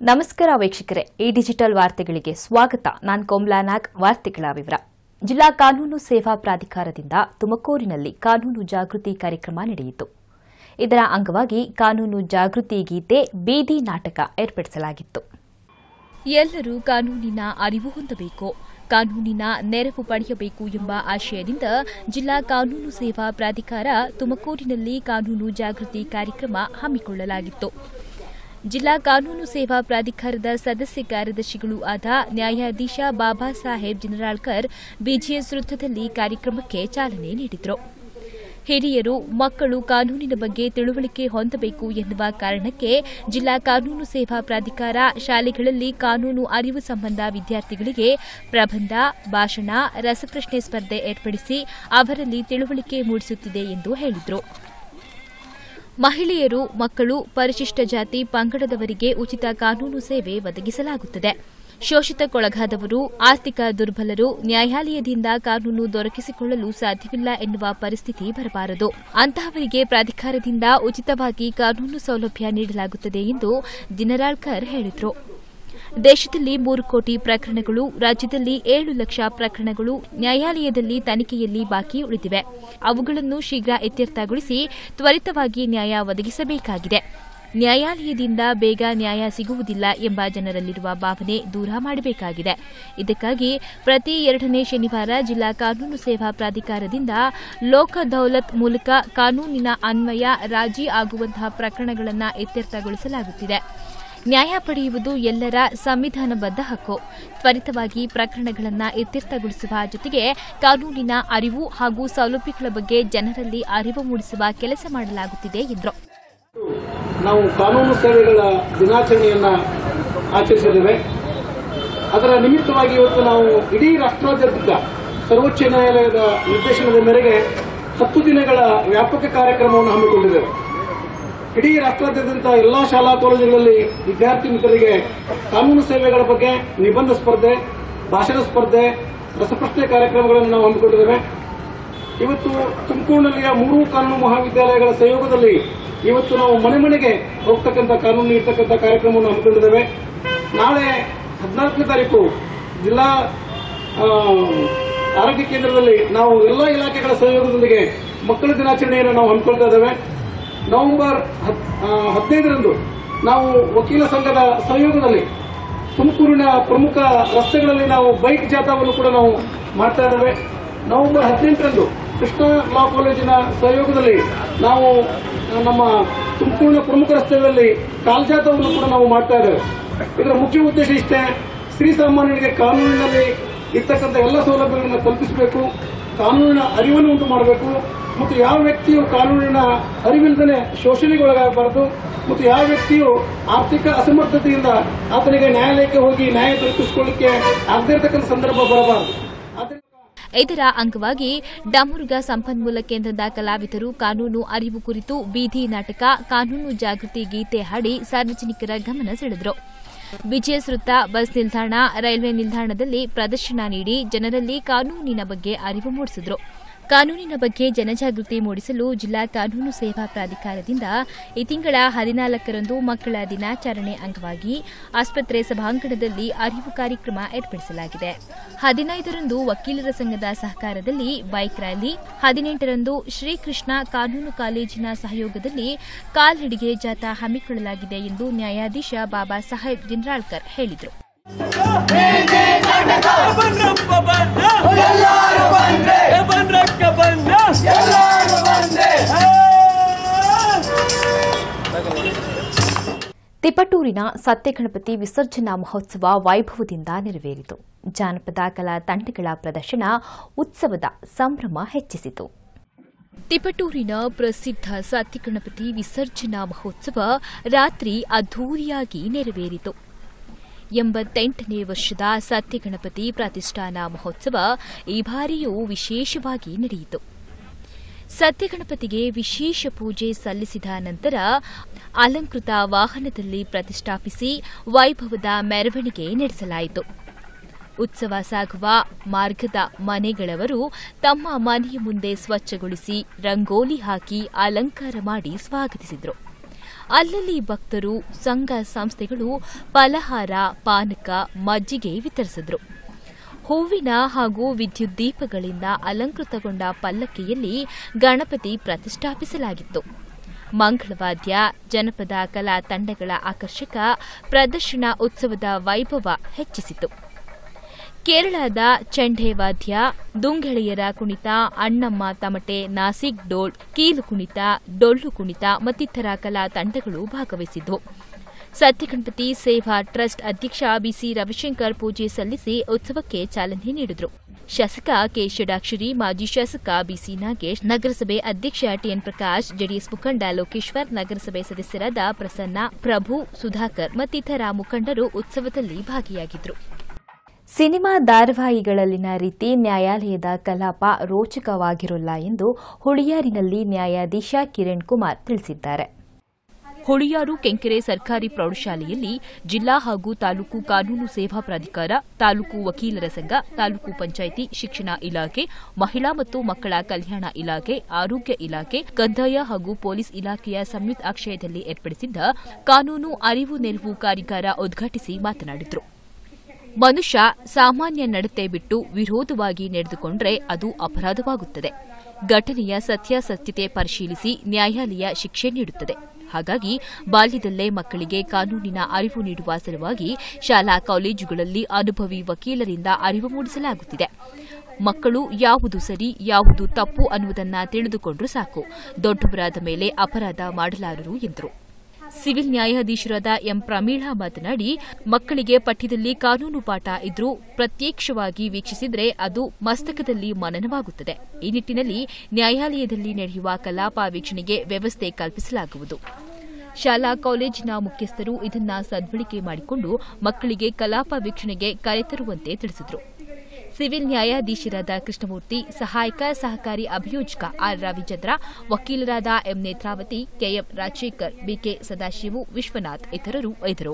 ನಮಸ್ಕಾರ ವೀಕ್ಷಕರೇ ಈ ಡಿಜಿಟಲ್ ವಾರ್ತೆಗಳಿಗೆ ಸ್ವಾಗತ ನಾನು ಕೋಮ್ಲಾ ನಾಗ್ ವಾರ್ತೆಗಳ ವಿವರ ಜಿಲ್ಲಾ ಕಾನೂನು ಸೇವಾ ಪ್ರಾಧಿಕಾರದಿಂದ ತುಮಕೂರಿನಲ್ಲಿ ಕಾನೂನು ಜಾಗೃತಿ ಕಾರ್ಯಕ್ರಮ ನಡೆಯಿತು ಇದರ ಅಂಗವಾಗಿ ಕಾನೂನು ಜಾಗೃತಿ ಗೀತೆ ಬೀದಿ ನಾಟಕ ಏರ್ಪಡಿಸಲಾಗಿತ್ತು ಎಲ್ಲರೂ ಕಾನೂನಿನ ಅರಿವು ಹೊಂದಬೇಕು ಕಾನೂನಿನ ನೆರವು ಪಡೆಯಬೇಕು ಎಂಬ ಆಶಯದಿಂದ ಜಿಲ್ಲಾ ಕಾನೂನು ಸೇವಾ ಪ್ರಾಧಿಕಾರ ತುಮಕೂರಿನಲ್ಲಿ ಕಾನೂನು ಜಾಗೃತಿ ಕಾರ್ಯಕ್ರಮ ಹಮ್ಮಿಕೊಳ್ಳಲಾಗಿತ್ತು ಜಿಲ್ಲಾ ಕಾನೂನು ಸೇವಾ ಪ್ರಾಧಿಕಾರದ ಸದಸ್ಯ ಕಾರ್ಯದರ್ಶಿಗಳೂ ಆದ ನ್ಯಾಯಾಧೀಶ ಬಾಬಾ ಸಾಹೇಬ್ ಜಿನರಾಳ್ಕರ್ ಬಿಜಿಎಸ್ ವೃತ್ತದಲ್ಲಿ ಕಾರ್ಯಕ್ರಮಕ್ಕೆ ಚಾಲನೆ ನೀಡಿದರು ಹಿರಿಯರು ಮಕ್ಕಳು ಕಾನೂನಿನ ಬಗ್ಗೆ ತಿಳುವಳಿಕೆ ಹೊಂದಬೇಕು ಎನ್ನುವ ಕಾರಣಕ್ಕೆ ಜಿಲ್ಲಾ ಕಾನೂನು ಸೇವಾ ಪ್ರಾಧಿಕಾರ ಶಾಲೆಗಳಲ್ಲಿ ಕಾನೂನು ಅರಿವು ಸಂಬಂಧ ವಿದ್ಯಾರ್ಥಿಗಳಿಗೆ ಪ್ರಬಂಧ ಭಾಷಣ ರಸಪ್ರಶ್ನೆ ಸ್ಪರ್ಧೆ ಏರ್ಪಡಿಸಿ ಅವರಲ್ಲಿ ತಿಳುವಳಿಕೆ ಮೂಡಿಸುತ್ತಿದೆ ಎಂದು ಹೇಳಿದರು ಮಹಿಳೆಯರು ಮಕ್ಕಳು ಪರಿಶಿಷ್ಟ ಜಾತಿ ಪಂಗಡದವರಿಗೆ ಉಚಿತ ಕಾನೂನು ಸೇವೆ ಒದಗಿಸಲಾಗುತ್ತದೆ ಶೋಷಿತಕ್ಕೊಳಗಾದವರು ಆರ್ಥಿಕ ದುರ್ಬಲರು ನ್ಯಾಯಾಲಯದಿಂದ ಕಾನೂನು ದೊರಕಿಸಿಕೊಳ್ಳಲು ಸಾಧ್ಯವಿಲ್ಲ ಎನ್ನುವ ಪರಿಸ್ಥಿತಿ ಬರಬಾರದು ಅಂತಹವರಿಗೆ ಪ್ರಾಧಿಕಾರದಿಂದ ಉಚಿತವಾಗಿ ಕಾನೂನು ಸೌಲಭ್ಯ ನೀಡಲಾಗುತ್ತದೆ ಎಂದು ದಿನರಾಳ್ಕರ್ ಹೇಳಿದರು ದೇಶದಲ್ಲಿ ಮೂರು ಕೋಟಿ ಪ್ರಕರಣಗಳು ರಾಜ್ಯದಲ್ಲಿ ಏಳು ಲಕ್ಷ ಪ್ರಕರಣಗಳು ನ್ಯಾಯಾಲಯದಲ್ಲಿ ತನಿಖೆಯಲ್ಲಿ ಬಾಕಿ ಉಳಿದಿವೆ ಅವುಗಳನ್ನು ಶೀಘ್ರ ಇತ್ಯರ್ಥಗೊಳಿಸಿ ತ್ವರಿತವಾಗಿ ನ್ಯಾಯ ಒದಗಿಸಬೇಕಾಗಿದೆ ನ್ಯಾಯಾಲಯದಿಂದ ಬೇಗ ನ್ಯಾಯ ಸಿಗುವುದಿಲ್ಲ ಎಂಬ ಜನರಲ್ಲಿರುವ ಭಾವನೆ ದೂರ ಮಾಡಬೇಕಾಗಿದೆ ಇದಕ್ಕಾಗಿ ಪ್ರತಿ ಎರಡನೇ ಶನಿವಾರ ಜಿಲ್ಲಾ ಕಾನೂನು ಸೇವಾ ಪ್ರಾಧಿಕಾರದಿಂದ ಲೋಕ ದೌಲತ್ ಮೂಲಕ ಕಾನೂನಿನ ಅನ್ವಯ ರಾಜಿ ಆಗುವಂತಹ ಪ್ರಕರಣಗಳನ್ನು ಇತ್ಯರ್ಥಗೊಳಿಸಲಾಗುತ್ತಿದೆ ನ್ಯಾಯ ಪಡೆಯುವುದು ಎಲ್ಲರ ಸಂವಿಧಾನಬದ್ಧ ಹಕ್ಕು ತ್ವರಿತವಾಗಿ ಪ್ರಕರಣಗಳನ್ನು ಇತ್ಯರ್ಥಗೊಳಿಸುವ ಜೊತೆಗೆ ಕಾನೂನಿನ ಅರಿವು ಹಾಗೂ ಸೌಲಭ್ಯಗಳ ಬಗ್ಗೆ ಜನರಲ್ಲಿ ಅರಿವು ಮೂಡಿಸುವ ಕೆಲಸ ಮಾಡಲಾಗುತ್ತಿದೆ ಎಂದರು ನಾವು ಕಾನೂನು ಸೇವೆಗಳ ದಿನಾಚರಣೆಯನ್ನ ಆಚರಿಸಿದ್ದೇವೆ ಅದರ ನಿಮಿತ್ತವಾಗಿ ಇವತ್ತು ನಾವು ಇಡೀ ರಾಷ್ಟ್ರಾದ್ಯಂತ ಸರ್ವೋಚ್ಚ ನ್ಯಾಯಾಲಯದ ನಿರ್ದೇಶನದ ಮೇರೆಗೆ ಹತ್ತು ದಿನಗಳ ವ್ಯಾಪಕ ಕಾರ್ಯಕ್ರಮವನ್ನು ಹಮ್ಮಿಕೊಂಡಿದ್ದೇವೆ ಇಡೀ ರಾಷ್ಟ್ರಾದ್ಯಂತ ಎಲ್ಲಾ ಶಾಲಾ ಕಾಲೇಜುಗಳಲ್ಲಿ ವಿದ್ಯಾರ್ಥಿ ಮಿತ್ರರಿಗೆ ಕಾನೂನು ಸೇವೆಗಳ ಬಗ್ಗೆ ನಿಬಂಧ ಸ್ಪರ್ಧೆ ಭಾಷಣ ಸ್ಪರ್ಧೆ ರಸಪ್ರಶ್ನೆ ಕಾರ್ಯಕ್ರಮಗಳನ್ನು ನಾವು ಹಮ್ಮಿಕೊಂಡಿದ್ದೇವೆ ಇವತ್ತು ತುಮಕೂರಿನಲ್ಲಿಯ ಮೂರು ಕಾನೂನು ಮಹಾವಿದ್ಯಾಲಯಗಳ ಸಹಯೋಗದಲ್ಲಿ ಇವತ್ತು ನಾವು ಮನೆ ಮನೆಗೆ ಹೋಗ್ತಕ್ಕಂಥ ಕಾನೂನು ನೀಡ್ತಕ್ಕಂಥ ಕಾರ್ಯಕ್ರಮವನ್ನು ಹಮ್ಮಿಕೊಂಡಿದ್ದೇವೆ ನಾಳೆ ಹದಿನಾಲ್ಕನೇ ತಾರೀಕು ಜಿಲ್ಲಾ ಆ, ಆರೋಗ್ಯ ಕೇಂದ್ರದಲ್ಲಿ ನಾವು ಎಲ್ಲ ಇಲಾಖೆಗಳ ಸಹಯೋಗದೊಂದಿಗೆ ಮಕ್ಕಳ ದಿನಾಚರಣೆಯನ್ನು ನಾವು ಹಮ್ಮಿಕೊಳ್ತಾ ಇದ್ದೇವೆ ನವೆಂಬರ್ ಹದ್- ಆ, ಹದಿನೈದರಂದು ನಾವು ವಕೀಲ ಸಂಘದ ಸಹಯೋಗದಲ್ಲಿ ತುಮಕೂರಿನ ಪ್ರಮುಖ ರಸ್ತೆಗಳಲ್ಲಿ ನಾವು ಬೈಕ್ ಜಾಥಾವನ್ನು ಕೂಡ ನಾವು ಮಾಡ್ತಾ ಇದ್ದೇವೆ ನವೆಂಬರ್ ಹದಿನೆಂಟರಂದು ಕೃಷ್ಣ ಲಾ ಕಾಲೇಜಿನ ಸಹಯೋಗದಲ್ಲಿ ನಾವು ನಮ್ಮ ತುಮಕೂರಿನ ಪ್ರಮುಖ ರಸ್ತೆಗಳಲ್ಲಿ ಕಾಲ್ಜಾಥವನ್ನು ಕೂಡ ನಾವು ಮಾಡ್ತಾ ಇದ್ದೇವೆ ಇದರ ಮುಖ್ಯ ಉದ್ದೇಶ ಇಷ್ಟೇ ಶ್ರೀಸಾಮಾನ್ಯರಿಗೆ ಕಾನೂನಿನಲ್ಲಿ ಇರ್ತಕ್ಕಂಥ ಎಲ್ಲ ಸೌಲಭ್ಯಗಳನ್ನು ಕಲ್ಪಿಸಬೇಕು ಕಾನೂನಿನ ಅರಿವನ್ನು ಉಂಟು ಮಾಡಬೇಕು ಮತ್ತು ಯಾವ ವ್ಯಕ್ತಿಯು ಕಾನೂನಿನ ಅರಿವಿಲ್ಲದೆ ಶೋಷಣೆಗೆ ಒಳಗಾಗಬಾರದು ಮತ್ತು ಯಾವ ವ್ಯಕ್ತಿಯು ಆರ್ಥಿಕ ಅಸಮರ್ಥತೆಯಿಂದ ಆತನಿಗೆ ನ್ಯಾಯಾಲಯಕ್ಕೆ ಹೋಗಿ ನ್ಯಾಯ ದೊರಕಿಸಿಕೊಳ್ಳಿಕ್ಕೆ ಆಗದೇ ಇರತಕ್ಕಂಥ ಸಂದರ್ಭ ಬರಬಾರದು ಆದ್ದರಿಂದ ಇದರ ಅಂಗವಾಗಿ ಡಾಮುರ್ಗ ಸಂಪನ್ಮೂಲ ಕೇಂದ್ರದ ಕಲಾವಿದರು ಕಾನೂನು ಅರಿವು ಕುರಿತು ಬೀದಿ ನಾಟಕ ಕಾನೂನು ಜಾಗೃತಿ ಗೀತೆ ಹಾಡಿ ಸಾರ್ವಜನಿಕರ ಗಮನ ಸೆಳೆದರು ಬಿಜಿಎಸ್ ವೃತ್ತ ಬಸ್ ನಿಲ್ದಾಣ ರೈಲ್ವೆ ನಿಲ್ದಾಣದಲ್ಲಿ ಪ್ರದರ್ಶನ ನೀಡಿ ಜನರಲ್ಲಿ ಕಾನೂನಿನ ಬಗ್ಗೆ ಅರಿವು ಮೂಡಿಸಿದರು ಕಾನೂನಿನ ಬಗ್ಗೆ ಜನಜಾಗೃತಿ ಮೂಡಿಸಲು ಜಿಲ್ಲಾ ಕಾನೂನು ಸೇವಾ ಪ್ರಾಧಿಕಾರದಿಂದ ಈ ತಿಂಗಳ ಹದಿನಾಲ್ಕರಂದು ಮಕ್ಕಳ ದಿನಾಚರಣೆ ಅಂಗವಾಗಿ ಆಸ್ಪತ್ರೆ ಸಭಾಂಗಣದಲ್ಲಿ ಅರಿವು ಕಾರ್ಯಕ್ರಮ ಏರ್ಪಡಿಸಲಾಗಿದೆ ಹದಿನೈದರಂದು ವಕೀಲರ ಸಂಘದ ಸಹಕಾರದಲ್ಲಿ ಬೈಕ್ ರ್ಯಾಲಿ ಹದಿನೆಂಟರಂದು ಶ್ರೀಕೃಷ್ಣ ಕಾನೂನು ಕಾಲೇಜಿನ ಸಹಯೋಗದಲ್ಲಿ ಕಾಲ್ನಡಿಗೆ ಜಾಥಾ ಹಮ್ಮಿಕೊಳ್ಳಲಾಗಿದೆ ಎಂದು ನ್ಯಾಯಾಧೀಶ ಬಾಬಾ ಸಾಹೇಬ್ ಜಿನ್ರಾಳ್ಕರ್ ಹೇಳಿದರು ಬನ್ನಪ್ಪ ಬನ್ನ ಎಲ್ಲಾರು ಬಂದ್ರೆ ಬನ್ನಕ್ಕ ಬನ್ನ ಎಲ್ಲಾರು ಬಂದ್ರೆ ತಿಪಟೂರಿನ ಸತ್ಯಗಣಪತಿ ವಿಸರ್ಜನಾ ಮಹೋತ್ಸವ ವೈಭವದಿಂದ ನೆರವೇರಿತು ಜಾನಪದ ಕಲಾ ತಂಡಗಳ ಪ್ರದರ್ಶನ ಉತ್ಸವದ ಸಂಭ್ರಮ ಹೆಚ್ಚಿಸಿತು ತಿಪಟೂರಿನ ಪ್ರಸಿದ್ಧ ಸತ್ಯಗಣಪತಿ ವಿಸರ್ಜನಾ ಮಹೋತ್ಸವ ರಾತ್ರಿ ಅದ್ದೂರಿಯಾಗಿ ನೆರವೇರಿತು ಎಂಬತ್ತೆಂಟನೇ ವರ್ಷದ ಸತ್ಯಗಣಪತಿ ಪ್ರತಿಷ್ಠಾನ ಮಹೋತ್ಸವ ಈ ಬಾರಿಯೂ ವಿಶೇಷವಾಗಿ ನಡೆಯಿತು ಸತ್ಯಗಣಪತಿಗೆ ವಿಶೇಷ ಪೂಜೆ ಸಲ್ಲಿಸಿದ ನಂತರ ಅಲಂಕೃತ ವಾಹನದಲ್ಲಿ ಪ್ರತಿಷ್ಠಾಪಿಸಿ ವೈಭವದ ಮೆರವಣಿಗೆ ನಡೆಸಲಾಯಿತು ಉತ್ಸವ ಸಾಗುವ ಮಾರ್ಗದ ಮನೆಗಳವರು ತಮ್ಮ ಮನೆಯ ಮುಂದೆ ಸ್ವಚ್ಛಗೊಳಿಸಿ ರಂಗೋಲಿ ಹಾಕಿ ಅಲಂಕಾರ ಮಾಡಿ ಸ್ವಾಗತಿಸಿದರು ಅಲ್ಲಲ್ಲಿ ಭಕ್ತರು ಸಂಘ ಸಂಸ್ಥೆಗಳು ಫಲಹಾರ ಪಾನಕ ಮಜ್ಜಿಗೆ ವಿತರಿಸಿದ್ರು ಹೂವಿನ ಹಾಗೂ ವಿದ್ಯುತ್ ದೀಪಗಳಿಂದ ಅಲಂಕೃತಗೊಂಡ ಪಲ್ಲಕ್ಕಿಯಲ್ಲಿ ಗಣಪತಿ ಪ್ರತಿಷ್ಠಾಪಿಸಲಾಗಿತ್ತು ಮಂಗಳವಾದ್ಯ ಜನಪದ ಕಲಾ ತಂಡಗಳ ಆಕರ್ಷಕ ಪ್ರದರ್ಶನ ಉತ್ಸವದ ವೈಭವ ಹೆಚ್ಚಿಸಿತು ಕೇರಳದ ಚಂಡೆ ವಾದ್ಯ ದುಂಗೆಳೆಯರ ಕುಣಿತ ಅಣ್ಣಮ್ಮ ತಮಟೆ ನಾಸಿಕ್ ಡೋಲ್ ಕೀಲು ಕುಣಿತ ಡೊಳ್ಳು ಕುಣಿತ ಮತ್ತಿತರ ಕಲಾ ತಂಡಗಳು ಭಾಗವಹಿಸಿದ್ದವು ಸತ್ಯಗಣಪತಿ ಸೇವಾ ಟ್ರಸ್ಟ್ ಅಧ್ಯಕ್ಷ ಬಿಸಿ ರವಿಶಂಕರ್ ಪೂಜೆ ಸಲ್ಲಿಸಿ ಉತ್ಸವಕ್ಕೆ ಚಾಲನೆ ನೀಡಿದರು ಶಾಸಕ ಕೆ ಷಡಾಕ್ಷರಿ ಮಾಜಿ ಶಾಸಕ ಬಿಸಿ ನಾಗೇಶ್ ನಗರಸಭೆ ಅಧ್ಯಕ್ಷ ಟಿಎನ್ ಪ್ರಕಾಶ್ ಜೆಡಿಎಸ್ ಮುಖಂಡ ಲೋಕೇಶ್ವರ್ ನಗರಸಭೆ ಸದಸ್ಯರಾದ ಪ್ರಸನ್ನ ಪ್ರಭು ಸುಧಾಕರ್ ಮತ್ತಿತರ ಮುಖಂಡರು ಉತ್ಸವದಲ್ಲಿ ಭಾಗಿಯಾಗಿದ್ದರು ಸಿನಿಮಾ ಧಾರಾವಾಹಿಗಳಲ್ಲಿನ ರೀತಿ ನ್ಯಾಯಾಲಯದ ಕಲಾಪ ರೋಚಕವಾಗಿರೋಲ್ಲ ಎಂದು ಹುಳಿಯಾರಿನಲ್ಲಿ ನ್ಯಾಯಾಧೀಶ ಕಿರಣ್ ಕುಮಾರ್ ತಿಳಿಸಿದ್ದಾರೆ ಹುಳಿಯಾರು ಕೆಂಕೆರೆ ಸರ್ಕಾರಿ ಪ್ರೌಢಶಾಲೆಯಲ್ಲಿ ಜಿಲ್ಲಾ ಹಾಗೂ ತಾಲೂಕು ಕಾನೂನು ಸೇವಾ ಪ್ರಾಧಿಕಾರ ತಾಲೂಕು ವಕೀಲರ ಸಂಘ ತಾಲೂಕು ಪಂಚಾಯಿತಿ ಶಿಕ್ಷಣ ಇಲಾಖೆ ಮಹಿಳಾ ಮತ್ತು ಮಕ್ಕಳ ಕಲ್ಯಾಣ ಇಲಾಖೆ ಆರೋಗ್ಯ ಇಲಾಖೆ ಕಂದಾಯ ಹಾಗೂ ಪೊಲೀಸ್ ಇಲಾಖೆಯ ಸಂಯುಕ್ತ ಆಶ್ರಯದಲ್ಲಿ ಏರ್ಪಡಿಸಿದ್ದ ಕಾನೂನು ಅರಿವು ನೆರವು ಕಾರ್ಯಾಗಾರ ಉದ್ಘಾಟಿಸಿ ಮಾತನಾಡಿದರು ಮನುಷ್ಯ ಸಾಮಾನ್ಯ ನಡತೆ ಬಿಟ್ಟು ವಿರೋಧವಾಗಿ ನಡೆದುಕೊಂಡ್ರೆ ಅದು ಅಪರಾಧವಾಗುತ್ತದೆ ಘಟನೆಯ ಸತ್ಯಾಸತ್ಯತೆ ಪರಿಶೀಲಿಸಿ ನ್ಯಾಯಾಲಯ ಶಿಕ್ಷೆ ನೀಡುತ್ತದೆ ಹಾಗಾಗಿ ಬಾಲ್ಯದಲ್ಲೇ ಮಕ್ಕಳಿಗೆ ಕಾನೂನಿನ ಅರಿವು ನೀಡುವ ಸಲುವಾಗಿ ಶಾಲಾ ಕಾಲೇಜುಗಳಲ್ಲಿ ಅನುಭವಿ ವಕೀಲರಿಂದ ಅರಿವು ಮೂಡಿಸಲಾಗುತ್ತಿದೆ ಮಕ್ಕಳು ಯಾವುದು ಸರಿ ಯಾವುದು ತಪ್ಪು ಅನ್ನುವುದನ್ನ ತಿಳಿದುಕೊಂಡ್ರೂ ಸಾಕು ದೊಡ್ಡವರಾದ ಮೇಲೆ ಅಪರಾಧ ಮಾಡಲಾರರು ಎಂದರು ಸಿವಿಲ್ ನ್ಯಾಯಾಧೀಶರಾದ ಎಂ ಪ್ರಮೀಳಾ ಮಾತನಾಡಿ ಮಕ್ಕಳಿಗೆ ಪಠ್ಯದಲ್ಲಿ ಕಾನೂನು ಪಾಠ ಇದ್ರೂ ಪ್ರತ್ಯಕ್ಷವಾಗಿ ವೀಕ್ಷಿಸಿದ್ರೆ ಅದು ಮಸ್ತಕದಲ್ಲಿ ಮನನವಾಗುತ್ತದೆ ಈ ನಿಟ್ಟಿನಲ್ಲಿ ನ್ಯಾಯಾಲಯದಲ್ಲಿ ನಡೆಯುವ ಕಲಾಪ ವೀಕ್ಷಣೆಗೆ ವ್ಯವಸ್ಥೆ ಕಲ್ಪಿಸಲಾಗುವುದು ಶಾಲಾ ಕಾಲೇಜಿನ ಮುಖ್ಯಸ್ಥರು ಇದನ್ನ ಸದ್ಬಳಕೆ ಮಾಡಿಕೊಂಡು ಮಕ್ಕಳಿಗೆ ಕಲಾಪ ವೀಕ್ಷಣೆಗೆ ಕರೆತರುವಂತೆ ತಿಳಿಸಿದರು ಸಿವಿಲ್ ನ್ಯಾಯಾಧೀಶರಾದ ಕೃಷ್ಣಮೂರ್ತಿ ಸಹಾಯಕ ಸಹಕಾರಿ ಅಭಿಯೋಜಕ ಆರ್ ರವಿಚಂದ್ರ ವಕೀಲರಾದ M Netravathi KM Rajashekar BK Sadashivu Vishwanath ಇತರರು ಇದ್ದರು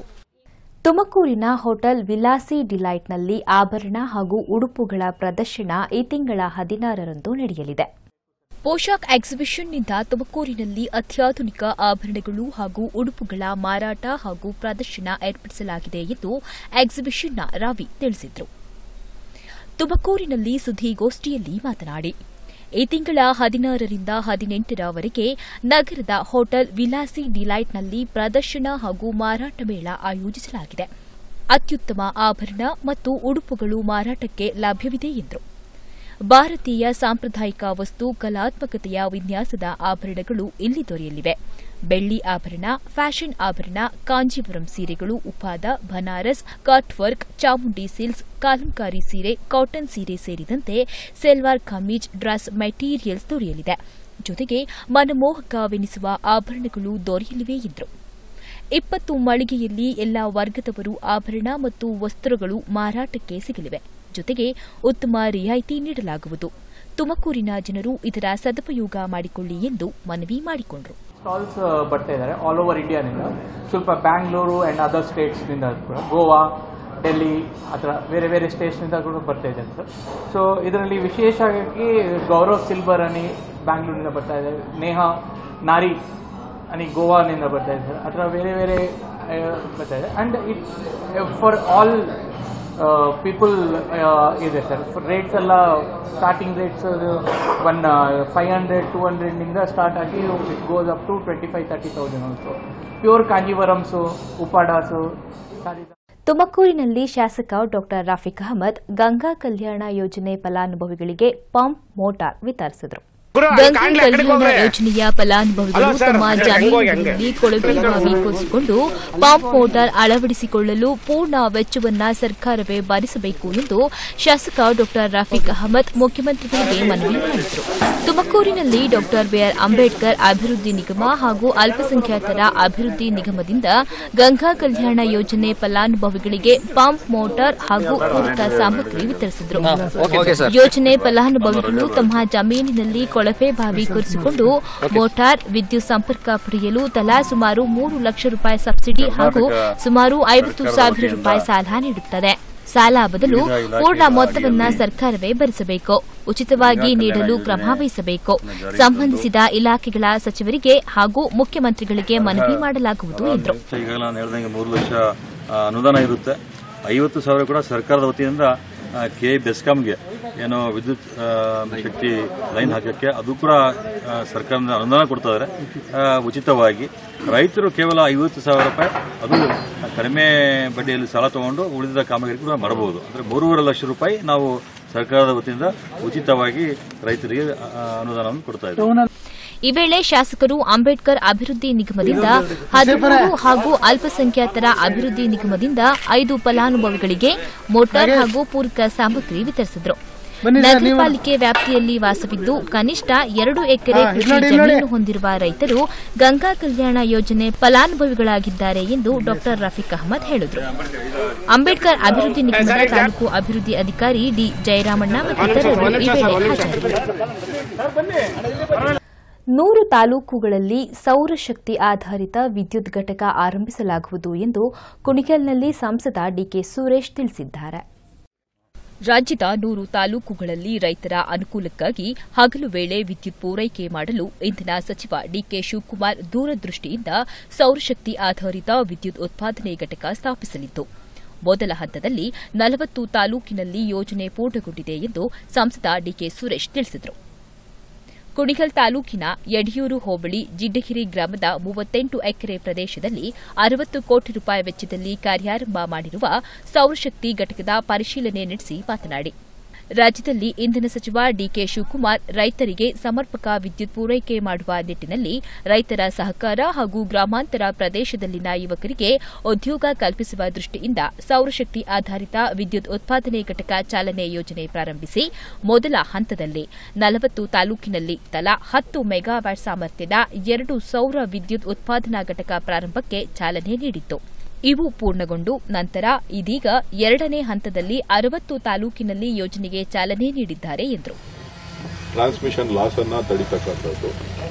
ತುಮಕೂರಿನ ಹೋಟೆಲ್ ವಿಲಾಸಿ ಡಿಲೈಟ್ನಲ್ಲಿ ಆಭರಣ ಹಾಗೂ ಉಡುಪುಗಳ ಪ್ರದರ್ಶನ ಈ ತಿಂಗಳ ಹದಿನಾರರಂದು ನಡೆಯಲಿದೆ ಪೋಷಾಕ್ ಎಕ್ಸಿಬಿಷನ್ನಿಂದ ತುಮಕೂರಿನಲ್ಲಿ ಅತ್ಯಾಧುನಿಕ ಆಭರಣಗಳು ಹಾಗೂ ಉಡುಪುಗಳ ಮಾರಾಟ ಹಾಗೂ ಪ್ರದರ್ಶನ ಏರ್ಪಡಿಸಲಾಗಿದೆ ಎಂದು ಎಕ್ಸಿಬಿಷನ್ನ ರಾವಿ ತಿಳಿಸಿದರು ತುಮಕೂರಿನಲ್ಲಿ ಸುದ್ದಿಗೋಷ್ಠಿಯಲ್ಲಿ ಮಾತನಾಡಿ ಈ ತಿಂಗಳ ಹದಿನಾರರಿಂದ ಹದಿನೆಂಟರವರೆಗೆ ನಗರದ ಹೋಟೆಲ್ ವಿಲಾಸಿ ಡಿಲೈಟ್ನಲ್ಲಿ ಪ್ರದರ್ಶನ ಹಾಗೂ ಮಾರಾಟ ಮೇಳ ಆಯೋಜಿಸಲಾಗಿದೆ ಅತ್ಯುತ್ತಮ ಆಭರಣ ಮತ್ತು ಉಡುಪುಗಳು ಮಾರಾಟಕ್ಕೆ ಲಭ್ಯವಿದೆ ಎಂದರು ಭಾರತೀಯ ಸಾಂಪ್ರದಾಯಿಕ ವಸ್ತು ಕಲಾತ್ಮಕತೆಯ ವಿನ್ಯಾಸದ ಆಭರಣಗಳು ಇಲ್ಲಿ ದೊರೆಯಲಿವೆ ಬೆಳ್ಳಿ ಆಭರಣ ಫ್ಯಾಷನ್ ಆಭರಣ ಕಾಂಜೀವರಂ ಸೀರೆಗಳು Uppada Banaras cut work Chamundi silks Kalamkari ಸೀರೆ ಕಾಟನ್ ಸೀರೆ ಸೇರಿದಂತೆ ಸೆಲ್ವಾರ್ ಕಮೀಜ್ ಡ್ರೆಸ್ ಮೆಟೀರಿಯಲ್ಸ್ ದೊರೆಯಲಿದೆ ಜೊತೆಗೆ ಮನಮೋಹಕವೆನಿಸುವ ಆಭರಣಗಳು ದೊರೆಯಲಿವೆ ಎಂದರು ಇಪ್ಪತ್ತು ಮಳಿಗೆಯಲ್ಲಿ ಎಲ್ಲಾ ವರ್ಗದವರು ಆಭರಣ ಮತ್ತು ವಸ್ತ್ರಗಳು ಮಾರಾಟಕ್ಕೆ ಸಿಗಲಿವೆ ಜೊತೆಗೆ ಉತ್ತಮ ರಿಯಾಯಿತಿ ನೀಡಲಾಗುವುದು ತುಮಕೂರಿನ ಜನರು ಇದರ ಸದುಪಯೋಗ ಮಾಡಿಕೊಳ್ಳಿ ಎಂದು ಮನವಿ ಮಾಡಿಕೊಂಡರು ಸ್ಟಾಲ್ಸ್ ಬರ್ತಾ ಇದ್ದಾರೆ ಆಲ್ ಓವರ್ ಇಂಡಿಯಾನಿಂದ ಸ್ವಲ್ಪ ಬ್ಯಾಂಗ್ಳೂರು ಆ್ಯಂಡ್ ಅದರ್ ಸ್ಟೇಟ್ಸ್ನಿಂದ ಕೂಡ ಗೋವಾ ಡೆಲ್ಲಿ ಆ ಥರ ಬೇರೆ ಬೇರೆ ಸ್ಟೇಟ್ಸ್ನಿಂದ ಕೂಡ ಬರ್ತಾ ಇದ್ದಾರೆ ಸರ್ ಸೊ ಇದರಲ್ಲಿ ವಿಶೇಷವಾಗಿ ಗೌರವ್ ಸಿಲ್ವರ್ ಅನಿ ಬ್ಯಾಂಗ್ಳೂರಿನಿಂದ ಬರ್ತಾ ಇದೆ ನೇಹಾ ನಾರಿ ಅನಿ ಗೋವಾನಿಂದ ಬರ್ತಾ ಇದೆ ಸರ್ ಆ ಥರ ಬೇರೆ ಬೇರೆ ಆ, ಬರ್ತಾ ಇದೆ and it for all people ಇದೆ ಸರ್ ರೇಟ್ಸ್ ಎಲ್ಲ starting rates one five hundred two ಹಂಡ್ರೆಡ್ನಿಂದ ಸ್ಟಾರ್ಟ್ ಆಗಿ it goes up to twenty five thirty thousand also pure Kanjeevarams Uppadas sari ತುಮಕೂರಿನಲ್ಲಿ ಶಾಸಕ ಡಾ ರಫೀಕ್ ಅಹಮದ್ ಗಂಗಾ ಕಲ್ಯಾಣ ಯೋಜನೆ ಫಲಾನುಭವಿಗಳಿಗೆ ಪಂಪ್ ಮೋಟಾರ್ ವಿತರಿಸಿದರು ಗಂಗಾ ಕಲ್ಯಾಣ ಯೋಜನೆಯ ಫಲಾನುಭವಿಗಳು ತಮ್ಮ ಜಮೀನುಗಳಲ್ಲಿ ಕೊಳವೆ ಬಾವಿ ಕೊರೆಸಿಕೊಂಡು ಪಂಪ್ ಮೋಟಾರ್ ಅಳವಡಿಸಿಕೊಳ್ಳಲು ಪೂರ್ಣ ವೆಚ್ಚವನ್ನ ಸರ್ಕಾರವೇ ಭರಿಸಬೇಕು ಎಂದು ಶಾಸಕ ಡಾ ರಫೀಕ್ ಅಹಮದ್ ಮುಖ್ಯಮಂತ್ರಿಗಳಿಗೆ ಮನವಿ ಮಾಡಿದರು ತುಮಕೂರಿನಲ್ಲಿ ಡಾ ಬಿಆರ್ ಅಂಬೇಡ್ಕರ್ ಅಭಿವೃದ್ಧಿ ನಿಗಮ ಹಾಗೂ ಅಲ್ಪಸಂಖ್ಯಾತರ ಅಭಿವೃದ್ಧಿ ನಿಗಮದಿಂದ ಗಂಗಾ ಕಲ್ಯಾಣ ಯೋಜನೆ ಫಲಾನುಭವಿಗಳಿಗೆ ಪಂಪ್ ಮೋಟಾರ್ ಹಾಗೂ ಪೂರಕ ಸಾಮಗ್ರಿ ವಿತರಿಸಿದರು ಯೋಜನೆ ಫಲಾನುಭವಿಗಳು ತಮ್ಮ ಜಮೀನಿನಲ್ಲಿ ಕೊಳವೆ ಬಾವಿ ಕೊರೆಸಿಕೊಂಡು ಮೋಟಾರ್ ವಿದ್ಯುತ್ ಸಂಪರ್ಕ ಪಡೆಯಲು ತಲಾ ಸುಮಾರು ಮೂರು ಲಕ್ಷ ರೂಪಾಯಿ ಸಬ್ಸಿಡಿ ಹಾಗೂ ಸುಮಾರು ಐವತ್ತು ಸಾವಿರ ರೂಪಾಯಿ ಸಾಲ ನೀಡುತ್ತದೆ ಸಾಲ ಬದಲು ವಿವಿಧ ಇಲಾಖೆಗಳ ಪೂರ್ಣ ಮೊತ್ತವನ್ನ ಅಡಿಯಲ್ಲಿ ಸರ್ಕಾರವೇ ಭರಿಸಬೇಕು ಉಚಿತವಾಗಿ ಕಲ್ಯಾಣ ನೀಡಲು ಯೋಜನೆ ಕ್ರಮ ವಹಿಸಬೇಕು ಜಾರಿಗೆ ಸಂಬಂಧಿಸಿದ ಇಲಾಖೆಗಳ ಸಚಿವರಿಗೆ ಹಾಗೂ ಮುಖ್ಯಮಂತ್ರಿಗಳಿಗೆ ಮನವಿ ಮಾಡಲಾಗುವುದು ಎಂದರು ಈಗಾಗಲೇ ನಾನು ಹೇಳ್ದಂಗೆ ಮೂರು ಲಕ್ಷ ಆ, ಅನುದಾನ ಇರುತ್ತೆ ಐವತ್ತು ಸಾವಿರ ಕೂಡ ಸರ್ಕಾರದ ವತಿಯಿಂದ ಕೆ ಬೆಸ್ಕಾಂಗೆ ಏನೋ ವಿದ್ಯುತ್ ಆ, ಶಕ್ತಿ ಲೈನ್ ಹಾಕಕ್ಕೆ ಅದು ಕೂಡ ಆ, ಸರ್ಕಾರದಿಂದ ಅನುದಾನ ಕೊಡ್ತಾ ಇದ್ದಾರೆ ಆ, ಉಚಿತವಾಗಿ ರೈತರು ಕೇವಲ ಐವತ್ತು ಸಾವಿರ ರೂಪಾಯಿ ಅದು ಕಡಿಮೆ ಬಡ್ಡಿಯಲ್ಲಿ ಸಾಲ ತಗೊಂಡು ಉಳಿದ ಕಾಮಗಾರಿ ಕೂಡ ಮಾಡಬಹುದು ಅಂದರೆ ಮೂರುವರೆ ಲಕ್ಷ ರೂಪಾಯಿ ನಾವು ಸರ್ಕಾರದ ವತಿಯಿಂದ ಉಚಿತವಾಗಿ ರೈತರಿಗೆ ಆ, ಅನುದಾನವನ್ನು ಕೊಡ್ತಾ ಇದ್ದೀವಿ ಈ ವೇಳೆ ಶಾಸಕರು ಅಂಬೇಡ್ಕರ್ ಅಭಿವೃದ್ಧಿ ನಿಗಮದಿಂದ ಹದಿಮೂರು ಹಾಗೂ ಅಲ್ಪಸಂಖ್ಯಾತರ ಅಭಿವೃದ್ಧಿ ನಿಗಮದಿಂದ ಐದು ಫಲಾನುಭವಿಗಳಿಗೆ ಮೋಟಾರ್ ಹಾಗೂ ಪೂರಕ ಸಾಮಗ್ರಿ ವಿತರಿಸಿದರು ನಗರ ಪಾಲಿಕೆ ವ್ಯಾಪ್ತಿಯಲ್ಲಿ ವಾಸವಿದ್ದು ಕನಿಷ್ಠ ಎರಡು ಎಕರೆ ಕೃಷಿ ಜಮೀನು ಹೊಂದಿರುವ ರೈತರು ಗಂಗಾ ಕಲ್ಯಾಣ ಯೋಜನೆ ಫಲಾನುಭವಿಗಳಾಗಿದ್ದಾರೆ ಎಂದು ಡಾ ರಫೀಕ್ ಅಹಮದ್ ಹೇಳಿದರು ಅಂಬೇಡ್ಕರ್ ಅಭಿವೃದ್ಧಿ ನಿಗಮದ ತಾಲೂಕು ಅಭಿವೃದ್ಧಿ ಅಧಿಕಾರಿ ಡಿ ಜಯರಾಮಣ್ಣ ಮತ್ತಿತರರು ಈ ವೇಳೆ ಹಾಜರಿದ್ದರು ನೂರು ತಾಲೂಕುಗಳಲ್ಲಿ ಸೌರಶಕ್ತಿ ಆಧಾರಿತ ವಿದ್ಯುತ್ ಘಟಕ ಆರಂಭಿಸಲಾಗುವುದು ಎಂದು ಕುಣಿಗಲ್ನಲ್ಲಿ ಸಂಸದ ಡಿಕೆ ಸುರೇಶ್ ತಿಳಿಸಿದ್ದಾರೆ ರಾಜ್ಯದ ನೂರು ತಾಲೂಕುಗಳಲ್ಲಿ ರೈತರ ಅನುಕೂಲಕ್ಕಾಗಿ ಹಗಲು ವೇಳೆ ವಿದ್ಯುತ್ ಪೂರೈಕೆ ಮಾಡಲು ಇಂಧನ ಸಚಿವ ಡಿಕೆ ಶಿವಕುಮಾರ್ ದೂರದೃಷ್ಟಿಯಿಂದ ಸೌರಶಕ್ತಿ ಆಧಾರಿತ ವಿದ್ಯುತ್ ಉತ್ಪಾದನೆ ಘಟಕ ಸ್ಥಾಪಿಸಲಿದ್ದು ಮೊದಲ ಹಂತದಲ್ಲಿ ನಲವತ್ತು ತಾಲೂಕಿನಲ್ಲಿ ಯೋಜನೆ ಪೂರ್ಣಗೊಂಡಿದೆ ಎಂದು ಸಂಸದ ಡಿಕೆ ಸುರೇಶ್ ತಿಳಿಸಿದರು ಕುಣಿಗಲ್ ತಾಲೂಕಿನ ಯಡಿಯೂರು ಹೋಬಳಿ ಜಿಡ್ಡಗಿರಿ ಗ್ರಾಮದ ಮೂವತ್ತೆಂಟು ಎಕರೆ ಪ್ರದೇಶದಲ್ಲಿ ಅರವತ್ತು ಕೋಟಿ ರೂಪಾಯಿ ವೆಚ್ಚದಲ್ಲಿ ಕಾರ್ಯಾರಂಭ ಮಾಡಿರುವ ಸೌರಶಕ್ತಿ ಘಟಕದ ಪರಿಶೀಲನೆ ನಡೆಸಿ ಮಾತನಾಡಿ ರಾಜ್ಯದಲ್ಲಿ ಇಂಧನ ಸಚಿವ ಡಿಕೆ ಶಿವಕುಮಾರ್ ರೈತರಿಗೆ ಸಮರ್ಪಕ ವಿದ್ಯುತ್ ಪೂರೈಕೆ ಮಾಡುವ ನಿಟ್ಟಿನಲ್ಲಿ ರೈತರ ಸಹಕಾರ ಹಾಗೂ ಗ್ರಾಮಾಂತರ ಪ್ರದೇಶದಲ್ಲಿನ ಯುವಕರಿಗೆ ಉದ್ಯೋಗ ಕಲ್ಪಿಸುವ ದೃಷ್ಟಿಯಿಂದ ಸೌರಶಕ್ತಿ ಆಧಾರಿತ ವಿದ್ಯುತ್ ಉತ್ಪಾದನೆ ಘಟಕ ಚಾಲನೆ ಯೋಜನೆ ಪ್ರಾರಂಭಿಸಿ ಮೊದಲ ಹಂತದಲ್ಲಿ ನಲವತ್ತು ತಾಲೂಕಿನಲ್ಲಿ ತಲಾ ಹತ್ತು ಮೆಗಾವ್ಯಾಟ್ ಸಾಮರ್ಥ್ಯದ ಎರಡು ಸೌರ ವಿದ್ಯುತ್ ಉತ್ಪಾದನಾ ಘಟಕ ಪ್ರಾರಂಭಕ್ಕೆ ಚಾಲನೆ ನೀಡಿತ್ತು ಇವು ಪೂರ್ಣಗೊಂಡು ನಂತರ ಇದೀಗ ಎರಡನೇ ಹಂತದಲ್ಲಿ ಅರವತ್ತು ತಾಲೂಕಿನಲ್ಲಿ ಯೋಜನೆಗೆ ಚಾಲನೆ ನೀಡಿದ್ದಾರೆ ಎಂದರು ಟ್ರಾನ್ಸ್ಮಿಷನ್ ಲಾಸ್ ಅನ್ನ ತಡಿತಕ್ಕಂಥದ್ದು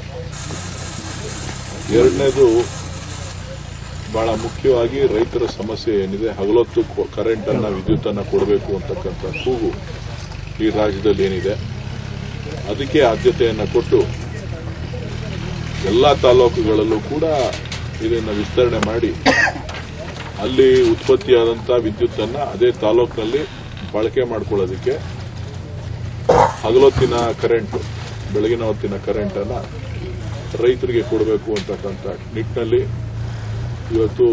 ಎರಡನೇದು ಬಹಳ ಮುಖ್ಯವಾಗಿ ರೈತರ ಸಮಸ್ಯೆ ಏನಿದೆ ಹಗಲೊತ್ತು ಕರೆಂಟ್ ಅನ್ನ ವಿದ್ಯುತ್ ಅನ್ನ ಕೊಡಬೇಕು ಅಂತಕ್ಕಂಥ ಕೂಗು ಈ ರಾಜ್ಯದಲ್ಲಿ ಏನಿದೆ ಅದಕ್ಕೆ ಆದ್ಯತೆಯನ್ನು ಕೊಟ್ಟು ಎಲ್ಲ ತಾಲೂಕುಗಳಲ್ಲೂ ಕೂಡ ಇದನ್ನು ವಿಸ್ತರಣೆ ಮಾಡಿ ಅಲ್ಲಿ ಉತ್ಪತ್ತಿಯಾದಂಥ ವಿದ್ಯುತ್ತನ್ನ ಅದೇ ತಾಲೂಕಿನಲ್ಲಿ ಬಳಕೆ ಮಾಡ್ಕೊಳ್ಳೋದಕ್ಕೆ ಹಗಲೊತ್ತಿನ ಕರೆಂಟ್ ಬೆಳಗಿನ ಹೊತ್ತಿನ ಕರೆಂಟ್ ಅನ್ನ ರೈತರಿಗೆ ಕೊಡಬೇಕು ಅಂತಕ್ಕಂಥ ನಿಟ್ಟಿನಲ್ಲಿ ಇವತ್ತು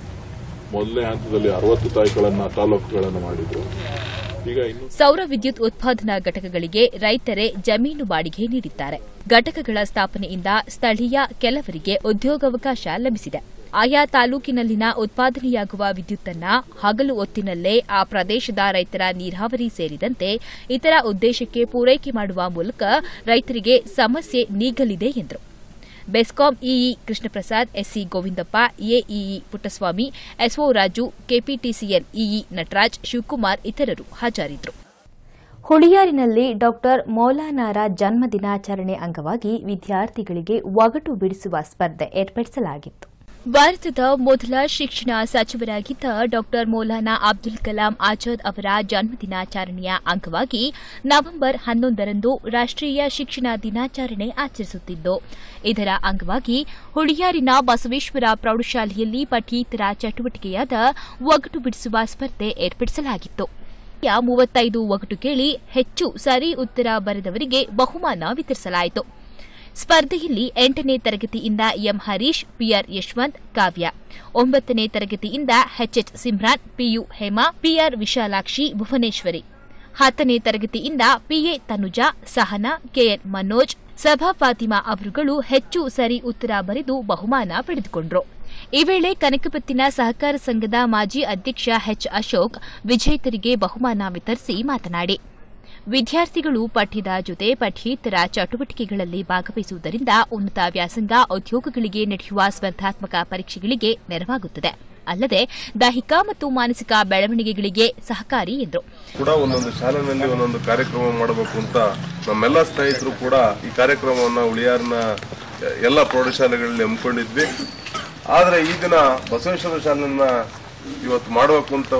ಮೊದಲನೇ ಹಂತದಲ್ಲಿ ಅರವತ್ತು ತಾಯ್ಗಳನ್ನ ತಾಲೂಕುಗಳನ್ನು ಮಾಡಿದ್ರು ಈಗ ಇನ್ನು ಸೌರ ವಿದ್ಯುತ್ ಉತ್ಪಾದನಾ ಘಟಕಗಳಿಗೆ ರೈತರೇ ಜಮೀನು ಬಾಡಿಗೆ ನೀಡಿದ್ದಾರೆ ಘಟಕಗಳ ಸ್ಥಾಪನೆಯಿಂದ ಸ್ಥಳೀಯ ಕೆಲವರಿಗೆ ಉದ್ಯೋಗಾವಕಾಶ ಲಭಿಸಿದೆ ಆಯಾ ತಾಲೂಕಿನಲ್ಲಿನ ಉತ್ಪಾದನೆಯಾಗುವ ವಿದ್ಯುತ್ತನ್ನ ಹಗಲು ಹೊತ್ತಿನಲ್ಲೇ ಆ ಪ್ರದೇಶದ ರೈತರ ನೀರಾವರಿ ಸೇರಿದಂತೆ ಇತರ ಉದ್ದೇಶಕ್ಕೆ ಪೂರೈಕೆ ಮಾಡುವ ಮೂಲಕ ರೈತರಿಗೆ ಸಮಸ್ಯೆ ನೀಗಲಿದೆ ಎಂದರು BESCOM EE Krishnaprasad SC Govindappa AEE Puttaswamy SO Raju KPTCL EE Nataraj Shivakumar ಇತರರು ಹಾಜರಿದ್ದರು ಹುಳಿಯಾರಿನಲ್ಲಿ ಡಾಕ್ಟರ್ ಮೌಲಾನಾರ ಜನ್ಮ ದಿನಾಚರಣೆ ಅಂಗವಾಗಿ ವಿದ್ಯಾರ್ಥಿಗಳಿಗೆ ಒಗಟು ಬಿಡಿಸುವ ಸ್ಪರ್ಧೆ ಏರ್ಪಡಿಸಲಾಗಿತ್ತು ಭಾರತದ ಮೊದಲ ಶಿಕ್ಷಣ ಸಚಿವರಾಗಿದ್ದ ಡಾಕ್ಟರ್ ಮೌಲಾನಾ ಅಬ್ದುಲ್ ಕಲಾಂ ಆಜಾದ್ ಅವರ ಜನ್ಮದಿನಾಚರಣೆಯ ಅಂಗವಾಗಿ ನವೆಂಬರ್ ಹನ್ನೊಂದರಂದು ರಾಷ್ಟೀಯ ಶಿಕ್ಷಣ ದಿನಾಚರಣೆ ಆಚರಿಸುತ್ತಿದ್ದು ಇದರ ಅಂಗವಾಗಿ ಹುಳಿಯಾರಿನ ಬಸವೇಶ್ವರ ಪ್ರೌಢಶಾಲೆಯಲ್ಲಿ ಪಠ್ಯೇತರ ಚಟುವಟಿಕೆಯಾದ ಒಗಟು ಬಿಡಿಸುವ ಸ್ಪರ್ಧೆ ಏರ್ಪಡಿಸಲಾಗಿತ್ತು ಯ ಮೂವತ್ತೈದು ಒಗಟು ಕೇಳಿ ಹೆಚ್ಚು ಸರಿ ಉತ್ತರ ಬರೆದವರಿಗೆ ಬಹುಮಾನ ವಿತರಿಸಲಾಯಿತು ಸ್ಪರ್ಧೆಯಲ್ಲಿ ಎಂಟನೇ ತರಗತಿಯಿಂದ ಎಂ ಹರೀಶ್ ಪಿಆರ್ ಯಶವಂತ್ ಕಾವ್ಯ ಒಂಬತ್ತನೇ ತರಗತಿಯಿಂದ HH Simran PU Hema PR Vishalakshi Bhuvaneshwari ಹತ್ತನೇ ತರಗತಿಯಿಂದ ಪಿಎ ತನುಜಾ ಸಹನಾ ಕೆಎನ್ ಮನೋಜ್ ಸಭಾ ಫಾತಿಮಾ ಅವರುಗಳು ಹೆಚ್ಚು ಸರಿ ಉತ್ತರ ಬರೆದು ಬಹುಮಾನ ಪಡೆದುಕೊಂಡರು ಈ ವೇಳೆ ಕನಕಪತ್ತಿನ ಸಹಕಾರ ಸಂಘದ ಮಾಜಿ ಅಧ್ಯಕ್ಷ ಎಚ್ ಅಶೋಕ್ ವಿಜೇತರಿಗೆ ಬಹುಮಾನ ವಿತರಿಸಿ ಮಾತನಾಡಿ ವಿದ್ಯಾರ್ಥಿಗಳು ಪಠ್ಯದ ಜೊತೆ ಪಠ್ಯೇತರ ಚಟುವಟಿಕೆಗಳಲ್ಲಿ ಭಾಗವಹಿಸುವುದರಿಂದ ಉನ್ನತ ವ್ಯಾಸಂಗ ಉದ್ಯೋಗಗಳಿಗೆ ನಡೆಯುವ ಸ್ಪರ್ಧಾತ್ಮಕ ಪರೀಕ್ಷೆಗಳಿಗೆ ನೆರವಾಗುತ್ತದೆ ಅಲ್ಲದೆ ದೈಹಿಕ ಮತ್ತು ಮಾನಸಿಕ ಬೆಳವಣಿಗೆಗಳಿಗೆ ಸಹಕಾರಿ ಎಂದರು ಕೂಡ ಒಂದೊಂದು ಶಾಲೆನಲ್ಲಿ ಒಂದೊಂದು ಕಾರ್ಯಕ್ರಮ ಮಾಡಬೇಕು ಅಂತ ನಮ್ಮೆಲ್ಲ ಸ್ನೇಹಿತರು ಕೂಡ ಈ ಕಾರ್ಯಕ್ರಮವನ್ನ ಉಳಿಯಾರಿನ ಎಲ್ಲ ಪ್ರೌಢಶಾಲೆಗಳಲ್ಲಿ ಹಮ್ಮಿಕೊಂಡಿದ್ವಿ ಆದ್ರೆ ಈ ದಿನ ಬಸವೇಶ್ವರ ಶಾಲೆಯನ್ನ ಇವತ್ತು ಮಾಡಬೇಕು ಅಂತ ಒಂದು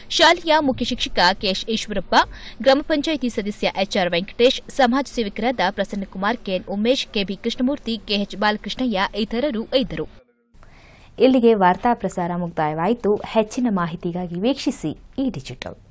ಶಾಲೆಯ ಮುಖ್ಯ ಶಿಕ್ಷಕ ಕೆಎಸ್ ಈಶ್ವರಪ್ಪ ಗ್ರಾಮ ಪಂಚಾಯಿತಿ ಸದಸ್ಯ ಎಚ್ಆರ್ ವೆಂಕಟೇಶ್ ಸಮಾಜ ಸೇವಕರಾದ Prasannakumar KN Umesh KB Krishnamurthy KH Balakrishnaiah ಇತರರು ಇದ್ದರು ಇಲ್ಲಿಗೆ ವಾರ್ತಾ ಪ್ರಸಾರ ಮುಕ್ತಾಯವಾಯಿತು ಹೆಚ್ಚಿನ ಮಾಹಿತಿಗಾಗಿ ವೀಕ್ಷಿಸಿ ಈ ಡಿಜಿಟಲ್